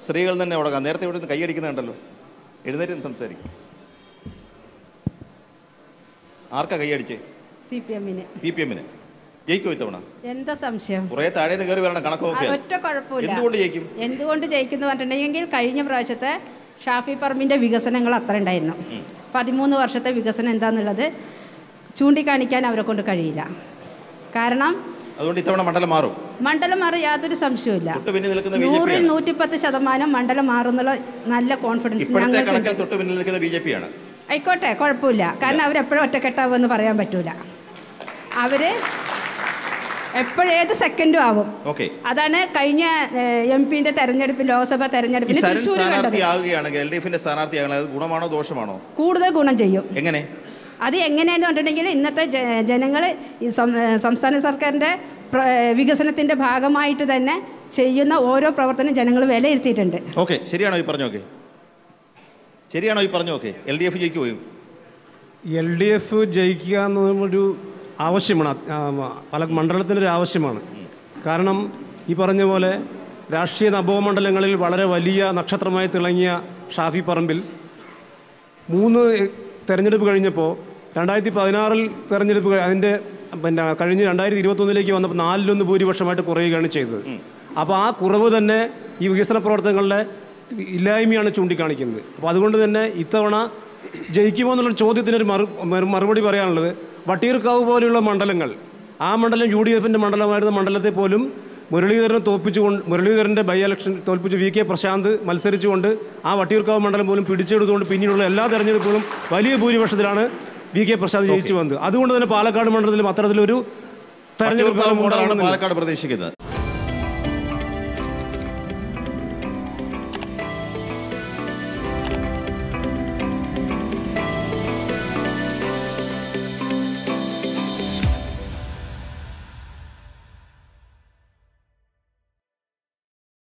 സ്ത്രീകൾ തന്നെ തുടങ്ങാം നേരത്തെ ഇവിടെ നിന്ന് കൈയടിക്കുന്നുണ്ടല്ലോ എഴുന്നേറ്റ് നിന്ന് സംസാരിക്കും ആർക്കാ കൈയടിച്ചേ സി പി എമ്മിന് സി പി എമ്മിന് ജയിക്കോ ഇത്തവണ എന്താ സംശയം കുറെ താഴെ നിന്ന് കയറി വരണം കണക്ക് ആ, നോക്കിയാൽ ഒറ്റ കുഴപ്പമില്ല എന്തുകൊണ്ട് ജയിക്കും എന്തുകൊണ്ട് ജയിക്കുന്നു പറഞ്ഞിട്ടുണ്ടെങ്കിൽ കഴിഞ്ഞ പ്രാവശ്യത്തെ ഷാഫി പറമ്പിന്റെ വികസനങ്ങൾ അത്ര ഉണ്ടായിരുന്നു പതിമൂന്ന് വർഷത്തെ വികസനം എന്താന്നുള്ളത് ചൂണ്ടിക്കാണിക്കാൻ അവരെ കൊണ്ട് കഴിയില്ല കാരണം അതുകൊണ്ട് ഇത്തവണ മണ്ഡലം മാറും മണ്ഡലം മാറി യാതൊരു സംശയവുമില്ല തൊട്ട് പിന്നിൽ നിൽക്കുന്ന ബി ജെ പി നൂറിൽ ആണ് നൂറ്റിപ്പത്ത് ശതമാനം മണ്ഡലം മാറുന്നുള്ള നല്ല കോൺഫിഡൻസ് ഇപ്പോഴത്തെ ഞങ്ങൾക്ക് കണക്കിൽ തൊട്ട് പിന്നിൽ നിൽക്കുന്ന ബി ജെ പി ആണ് ആയിക്കോട്ടെ കുഴപ്പമില്ല കാരണം അവരെപ്പോഴും ഒറ്റക്കെട്ടാവുമെന്ന് പറയാൻ പറ്റൂല അവര് എപ്പോഴേത് സെക്കൻഡും ആവും ഓക്കെ അതാണ് കഴിഞ്ഞ എം പിന്റെ തെരഞ്ഞെടുപ്പ് ലോക്സഭ ഈ തെരഞ്ഞെടുപ്പിൽ സരൺ തൃശ്ശൂർ കണ്ടത് സ്ഥാനാർത്ഥി ആവുകയാണെങ്കിൽ എൽ ഡി എഫിന്റെ സ്ഥാനാർത്ഥി ആകുന്നത് അത് ഗുണമാണോ ദോഷമാണോ കൂടുതൽ ഗുണം ചെയ്യും എങ്ങനെ അത് എങ്ങനെയാണെന്ന് പറഞ്ഞിട്ടുണ്ടെങ്കിൽ ഇന്നത്തെ ജനങ്ങൾ ഈ സം- ഏ, സംസ്ഥാന സർക്കാരിൻ്റെ പ്ര- ഏ, വികസനത്തിൻ്റെ ഭാഗമായിട്ട് തന്നെ ചെയ്യുന്ന ഓരോ പ്രവർത്തനം ജനങ്ങൾ വിലയിരുത്തിയിട്ടുണ്ട് ഓക്കെ ശരിയാണോ ഈ പറഞ്ഞോക്കെ ശരിയാണോ ഈ പറഞ്ഞോക്കെ എൽ ഡി എഫ് ജയിക്കുമോ എൽ ഡി എഫ് ജയിക്കുക എന്നൊരു ആവശ്യമാണ് അത്- ആ, പല മണ്ഡലത്തിൻ്റെ ഒരു ആവശ്യമാണ് കാരണം ഈ പറഞ്ഞ പോലെ രാഷ്ട്രീയ നഭോമണ്ഡലങ്ങളിൽ വളരെ വലിയ നക്ഷത്രമായി തിളങ്ങിയ ഷാഫി പറമ്പിൽ മൂന്ന് തെരഞ്ഞെടുപ്പ് കഴിഞ്ഞപ്പോൾ രണ്ടായിരത്തി പതിനാറിൽ തെരഞ്ഞെടുപ്പ് കഴി- അതിൻ്റെ പിന്നെ കഴിഞ്ഞ് രണ്ടായിരത്തി ഇരുപത്തൊന്നിലേക്ക് വന്നപ്പോൾ നാലിലൊന്ന് ഭൂരിപക്ഷമായിട്ട് കുറയുകയാണ് ചെയ്തത് അപ്പോൾ ആ കുറവ് തന്നെ ഈ വികസന പ്രവർത്തനങ്ങളുടെ ഇല്ലായ്മയാണ് ചൂണ്ടിക്കാണിക്കുന്നത് അപ്പോൾ അതുകൊണ്ട് തന്നെ ഇത്തവണ ജയിക്കുമോ എന്നുള്ള ചോദ്യത്തിനൊരു മറു മറു- മറുപടി പറയാനുള്ളത് വട്ടിയൂർക്കാവ് പോലെയുള്ള മണ്ഡലങ്ങൾ ആ മണ്ഡലം യു ഡി എഫിൻ്റെ മണ്ഡലമായിരുന്ന മണ്ഡലത്തെ പോലും മുരളീധരനെ തോൽപ്പിച്ചുകൊണ്ട് മുരളീധരൻ്റെ ബൈ ഇലക്ഷൻ തോൽപ്പിച്ച് വി കെ പ്രശാന്ത് മത്സരിച്ചുകൊണ്ട് ആ വട്ടിയൂർക്കാവ് മണ്ഡലം പോലും പിടിച്ചെടുത്തുകൊണ്ട് പിന്നീടുള്ള എല്ലാ തെരഞ്ഞെടുപ്പുകളും വലിയ ഭൂരിപക്ഷത്തിലാണ് വി കെ പ്രശാന്ത് ജയിച്ചു വന്നത് അതുകൊണ്ട് തന്നെ പാലക്കാട് മണ്ഡലത്തിലും അത്തരത്തിലൊരു തെരഞ്ഞെടുപ്പ് മോഡലാണ് ഉണ്ടാകണമെന്നില്ല. പാലക്കാട് പ്രതീക്ഷിക്കുന്നത്